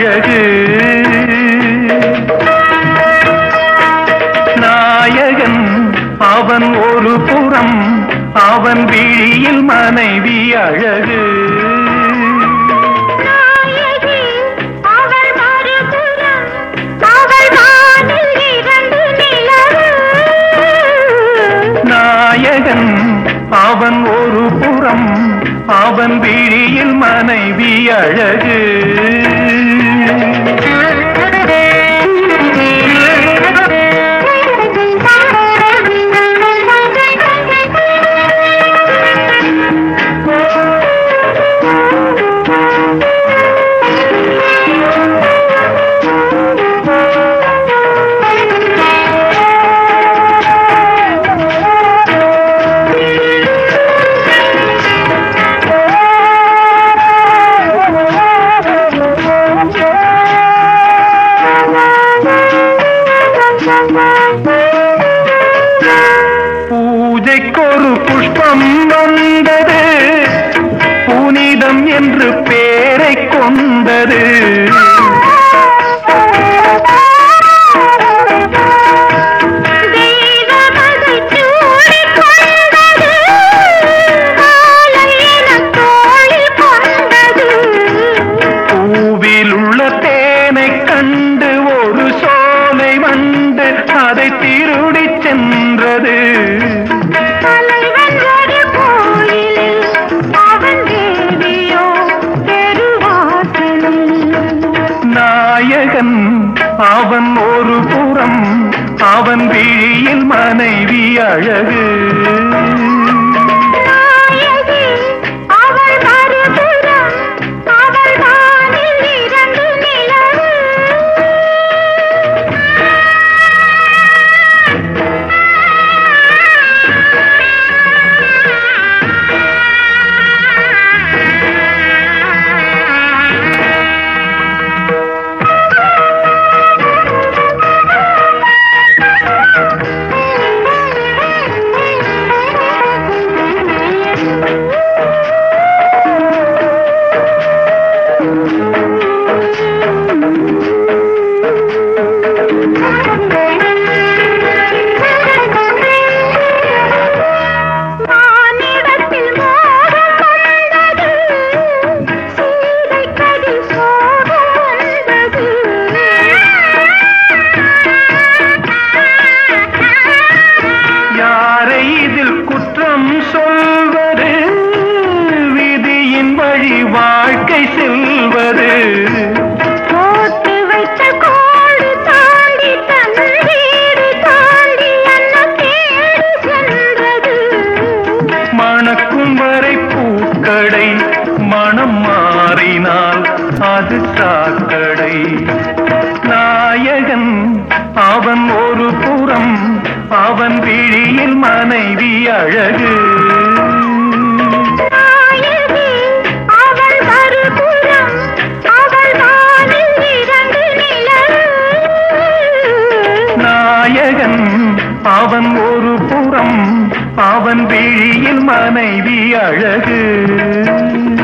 அழகு நாயகன் அவன் ஒரு புறம் அவன் விழியில் மனைவி அழகு நாயகி அவள் மறுபுறம் அவள் வானில் இரண்டு நிலவு நாயகன் அவன் ஒரு புறம் அவன் விழியில் மனைவி அழகு பூஜைக்கொரு புஷ்பம் வந்தது புனிதம் என்று பேரை கொண்டது தெய்வமதை சூடிக் கொண்டது மாலை எனத் தோளில் கொண்டது பூவில் உள்ள தேனை கண்டு ஒரு சோலை வண்டு அதை திருடிச் சென்றது தலைவன் ஒரு கோயிலில் அவன் தேவியோ தெருவாசலில் நாயகன் அவன் ஒரு புறம் அவன் விழியில் மனைவி அழகு நாயகி அவள் மறுபுறம் அவள் வானில் இரண்டு நிலவு மானிடத்தில் மோகம் வந்தது சீதை கதில் சோகம் வந்தது யாரை இதில் குற்றம் சொல்வது விதியின் வழி வாழ்க்கை செல்வது போட்டு வைத்த கோடு தாண்டி தன் வீடு தாண்டி என்ன தேடி சென்றது மணக்கும் வரை பூக்கடை மனம் மாறினால் அது சாக்கடை நாயகன் அவன் ஒரு புறம் அவன் விழியில் மனைவி அழகு நாயகி அவள் மறுபுறம் அவள் வானில் இரண்டு நிலவு நாயகன் அவன் ஒரு புறம் அவன் விழியில் மனைவி அழகு